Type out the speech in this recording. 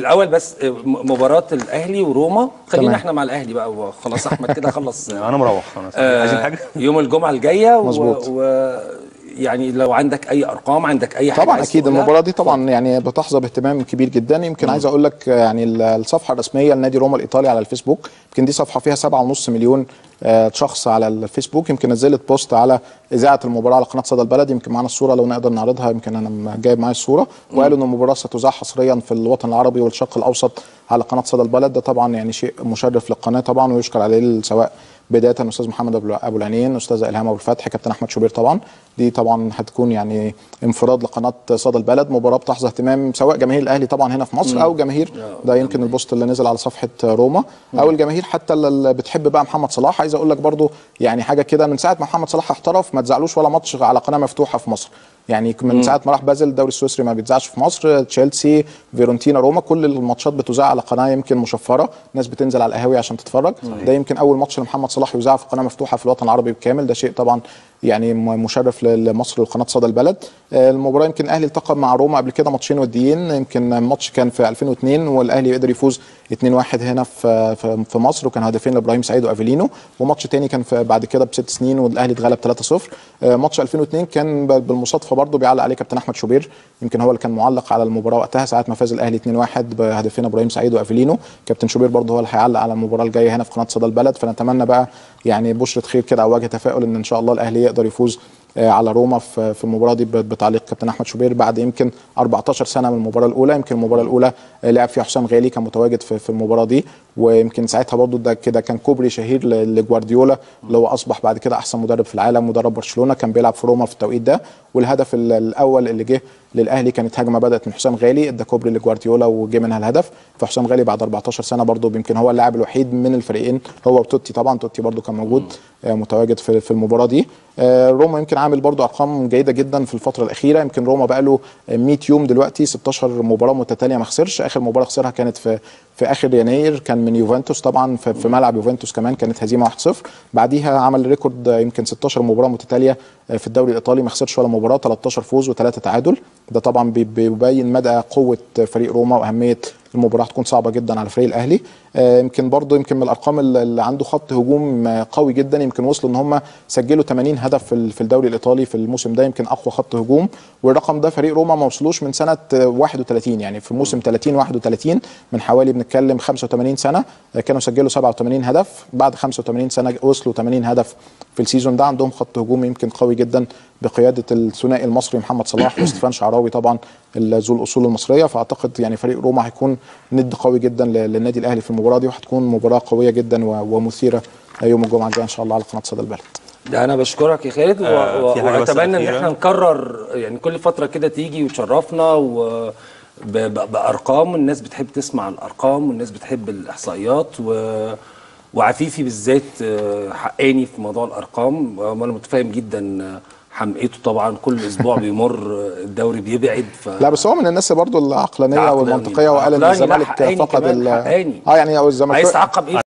الاول بس آه، م- مباراه الاهلي وروما خلينا تمام. احنا مع الاهلي بقى وخلاص احمد كده خلص آه، انا مروح خلاص آه، عايزين حاجه يوم الجمعه الجايه و- مظبوط. و يعني لو عندك اي ارقام عندك اي حاجه طبعا عايز اكيد تقولها؟ المباراه دي طبعا يعني بتحظى باهتمام كبير جدا يمكن عايز اقول لك يعني ال- الصفحه الرسميه لنادي روما الايطالي على الفيسبوك يمكن دي صفحه فيها 7.5 مليون آه، شخص على الفيسبوك يمكن نزلت بوست على اذاعه المباراه على قناه صدى البلد يمكن معانا الصوره لو نقدر نعرضها يمكن انا م- جايب معايا الصوره وقالوا ان المباراه ستذاع حصريا في الوطن العربي والشرق الاوسط على قناه صدى البلد ده طبعا يعني شيء مشرف للقناه طبعا ويشكر عليه سواء بدايه استاذ محمد ابو ابو العينين استاذه الهام ابو الفتح كابتن احمد شوبير طبعا دي طبعا هتكون يعني انفراد لقناه صدى البلد مباراه بتحظى اهتمام سواء جماهير الاهلي طبعا هنا في مصر او جماهير ده يمكن البوست اللي نزل على صفحه روما او الجماهير حتى اللي بتحب بقى محمد صلاح عايز اقول لك برضو يعني حاجه كده من ساعه ما محمد صلاح احترف ما تزعلوش ولا ماتش على قناه مفتوحه في مصر يعني من ساعه ما راح بازل الدوري السويسري ما بيتذاعش في مصر تشيلسي فيرونتينا روما كل الماتشات بتذاع على قناه يمكن مشفره الناس بتنزل على القهاوي عشان تتفرج ده يمكن اول ماتش لمحمد صلاح يذاع في قناه مفتوحه في الوطن العربي بالكامل ده شيء طبعا يعني م- مشرف ل- لمصر وقناه صدى البلد آه، المباراه يمكن الاهلي التقى مع روما قبل كده ماتشين وديين يمكن ماتش كان في 2002 والاهلي قدر يفوز 2-1 هنا في في في مصر وكان هدفين لابراهيم سعيد وافيلينو وماتش تاني كان في بعد كده بست سنين والاهلي اتغلب 3-0 آه، ماتش 2002 كان ب- بالمصادفه برضه بيعلق عليه كابتن احمد شوبير يمكن هو اللي كان معلق على المباراه وقتها ساعه ما فاز الاهلي 2-1 بهدفين ابراهيم سعيد وافيلينو كابتن شوبير برضه هو اللي هيعلق على المباراه الجايه هنا في قناه صدى البلد فنتمنى بقى يعني بشره خير كده او وجه تفاؤل ان ان شاء الله الاهلي يقدر يفوز آه، على روما في في المباراه دي ب- بتعليق كابتن احمد شوبير بعد يمكن 14 سنه من المباراه الاولى يمكن المباراه الاولى آه، لعب فيها حسام غالي كان متواجد في في المباراه دي ويمكن ساعتها برضو ده كده كان كوبري شهير ل- لجوارديولا اللي هو اصبح بعد كده احسن مدرب في العالم مدرب برشلونه كان بيلعب في روما في التوقيت ده والهدف ال- الاول اللي جه للاهلي كانت هجمه بدات من حسام غالي ادى كوبري لجوارديولا وجه منها الهدف فحسام غالي بعد 14 سنه برضو يمكن هو اللاعب الوحيد من الفريقين هو وتوتي طبعا توتي برضو كان موجود آه، متواجد في في المباراه دي آه، روما يمكن عامل برضو ارقام جيده جدا في الفتره الاخيره يمكن روما بقى له 100 يوم دلوقتي 16 مباراه متتاليه ما خسرش اخر مباراه خسرها كانت في في اخر يناير كان من يوفنتوس طبعا في, في ملعب يوفنتوس كمان كانت هزيمه 1-0 بعديها عمل ريكورد آه، يمكن 16 مباراه متتاليه آه، في الدوري الايطالي ما خسرش ولا مباراه 13 فوز وثلاثه تعادل ده طبعا بي- بيبين مدى قوه فريق روما واهميه المباراه هتكون صعبه جدا على فريق الاهلي آه، يمكن برضه يمكن من الارقام اللي اللي عنده خط هجوم آه، قوي جدا يمكن وصلوا ان هم سجلوا 80 هدف في ال- في الدوري الايطالي في الموسم ده يمكن اقوى خط هجوم والرقم ده فريق روما ما وصلوش من سنه آه، 31 يعني في موسم 30 31 من حوالي بنتكلم 85 سنه آه، كانوا سجلوا 87 هدف بعد 85 سنه وصلوا 80 هدف في السيزون ده عندهم خط هجوم يمكن قوي جدا بقياده الثنائي المصري محمد صلاح وستيفان شعراوي طبعا ال- ذو الاصول المصريه فاعتقد يعني فريق روما هيكون ند قوي جدا ل- للنادي الاهلي في المباراه دي وهتكون مباراه قويه جدا و- ومثيره يوم الجمعه الجايه ان شاء الله على قناه صدى البلد ده انا بشكرك يا خالد و... آه، و... في حاجة بس واتمنى ان أخيرة. احنا نكرر يعني كل فتره كده تيجي وتشرفنا و ب... ب... بارقام الناس بتحب تسمع الارقام والناس بتحب الاحصائيات و... وعفيفي بالذات آه، حقاني في موضوع الارقام وانا متفاهم جدا آه، حمقته طبعا كل اسبوع بيمر آه، الدوري بيبعد ف لا بس هو من الناس برضه العقلانيه عقلاني. والمنطقيه وقال ان عقلاني، لا، الزمالك حقاني فقد كمان، ال- حقاني. اه يعني او الزمالك عايز تعقب ايه